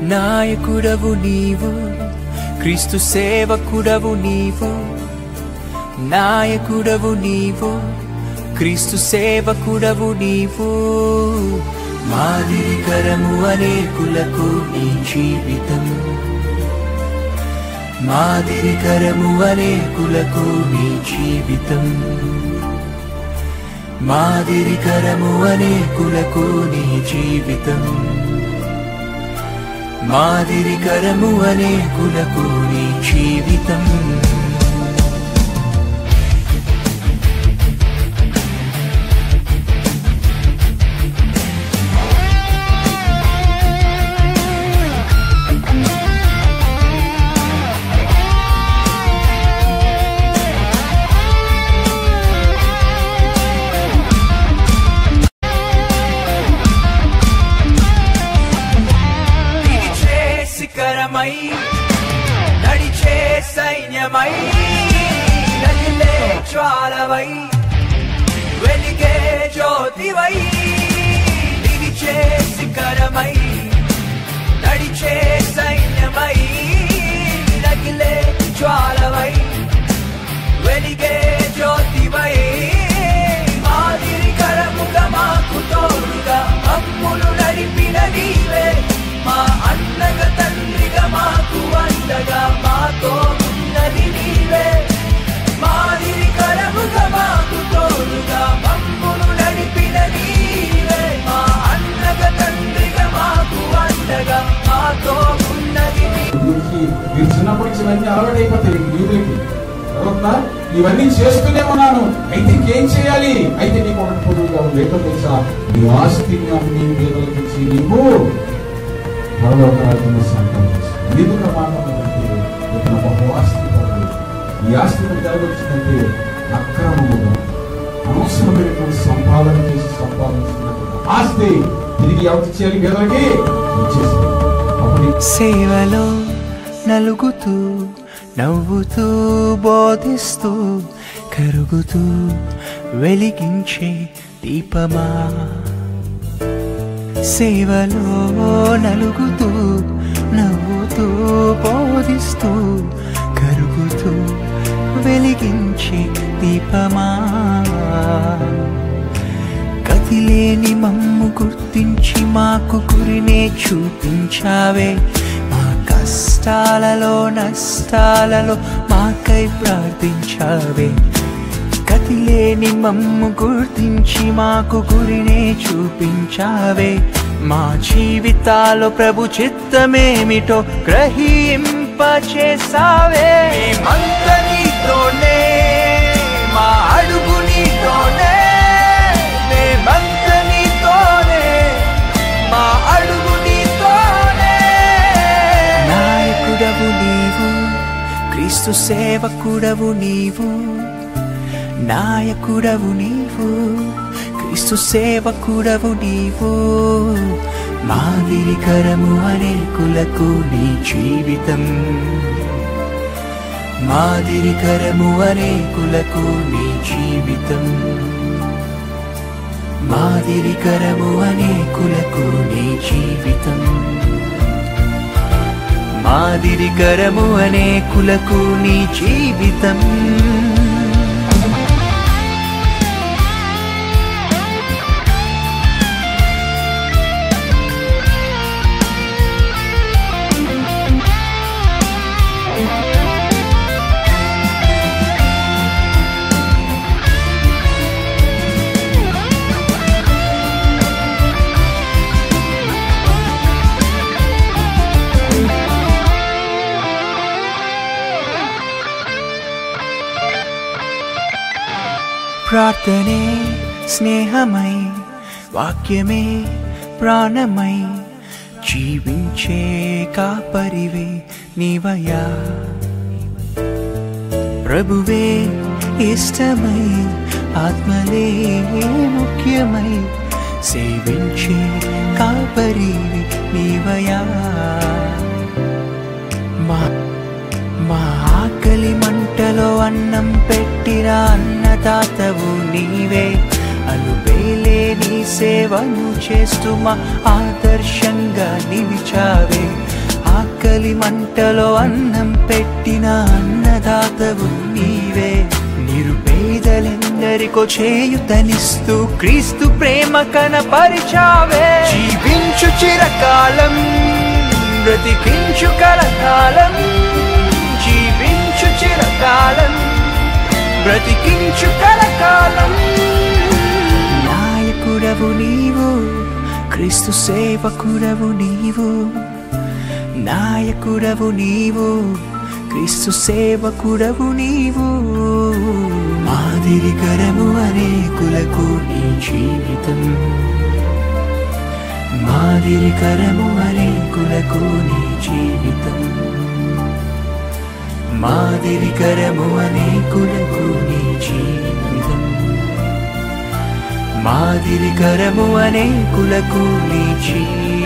నాయకుడవు నీవు క్రీస్తు సేవకుడవు నీవు నాయకుడవు నీవు క్రీస్తు సేవకుడవు నీవు మాదిరికరము అనేకులకు నీ జీవితం మాదిరికరము అనేకులకు నీ జీవితం మాదిరికరము అనేకులకు నీ జీవితం మాదిరికరము అనేకులకు నీ జీవితం నిలిచే శిఖరమై నడిచే సైన్యమై నదిలే జ్వాలవై వెలిగే జ్యోతివై నిలిచే శిఖరమై నడిచే సైన్యమై నగిలే జ్వాలవై వెలిగే జ్యోతివై మాదిరికరముగా మాకు తోడుగా మమ్ములు నడిపిన నీవే మా అన్నగ తండ్రిగా మాకు అండగా మాతో ఉన్నది నీవే మాదిరికరముగా మాకు తోడుగా మమ్ములు నడిపిన నీవే మా అన్నగ తండ్రిగా మాకు అండగా మాతో ఉన్నది నీవే గురించి మీరు చిన్నప్పటి నుంచి ఇవన్నీ అలవాటు అయిపోతాయి యూదులకి తర్వాత ఇవన్నీ చేస్తూనే ఉన్నాను అయితే ఇంకేం చేయాలి అయితే నీకు ఒకటి పొదువుగా ఉంది ఏంటో తెలుసా నీ ఆస్తిని అమ్మి పేదలకు ఇచ్చి నీవు పరలోకాలను సంపాదించు ఎందుకు మాట్లాడాలంటే ఇతను బహు ఆస్తి పరుడు. ఈ ఆస్తి జరగొచ్చిందంటే అక్రమముగా అనవసరమైనటువంటి సంపాదన చేసి సంపాదించుకున్నటువంటి ఆస్తి తిరిగి ఎవరికి చేయాలి పేదలకి ఇచ్చేసి అప్పుడు ఈ సేవలో నలుగుతూ నవ్వుతూ బోధిస్తూ కరుగుతూ వెలిగించే దీపమా సేవలో నలుగుతూ నవ్వుతూ బోధిస్తూ కరుగుతూ వెలిగించే దీపమా గతిలేని మమ్ము గుర్తించి మాకు గురినే చూపించావే మా కష్టాలలో నష్టాలలో మాకై ప్రార్థించావే గతిలేని మమ్ము గుర్తించి మాకు గురినే చూపించావే మా జీవితాలో ప్రభు చిత్తమేమిటో గ్రహింపచేసావే మేమంత నీతోనే మా అడుగు నీతోనే మేమంత నీతోనే మా అడుగు నీతోనే నాయకుడవు నీవు క్రీస్తు సేవకుడవు నీవు నాయకుడవు నీవు క్రీస్తు సేవకుడవు నీవు మాదిరికరము అనేకులకు నీ జీవితం మాదిరికరము అనేకులకు నీ జీవితం మాదిరికరము అనేకులకు నీ జీవితం మాదిరికరము అనేకులకు నీ జీవితం ప్రార్థనే స్నేహమై వాక్యమే ప్రాణమై జీవించే కాపరివే నీవయా ప్రభువే ఇష్టమై ఆత్మలే ముఖ్యమై సేవించే కాపరివి నీవయా మా మా ఆకలి మంటలో అన్నం పెట్టిన అన్నదాతవు నీవే అలుపేలే నీ సేవను చేస్తూ మా ఆదర్శంగా నిలిచావే ఆకలి మంటలో అన్నం పెట్టిన అన్నదాతవు నీవే నిరుపేదలెందరికో చేయుతనిస్తూ క్రీస్తు ప్రేమ కనపరిచావే జీవించు చిరకాలం బ్రతికించు కలకాలం జీవించు చిరకాలం బ్రతికించు కలకాలం నాయకుడవు నీవు క్రీస్తు సేవకుడవు నీవు నాయకుడవు నీవు క్రీస్తు సేవకుడవు నీవు మాదిరికరము అనేకులకు నీ జీవితం మాదిరికరము అనేకులకు నీ జీవితం మాదిరికరము అనేకులకు నీ జీవితం మాదిరికరము అనేకులకు నీ జీవితం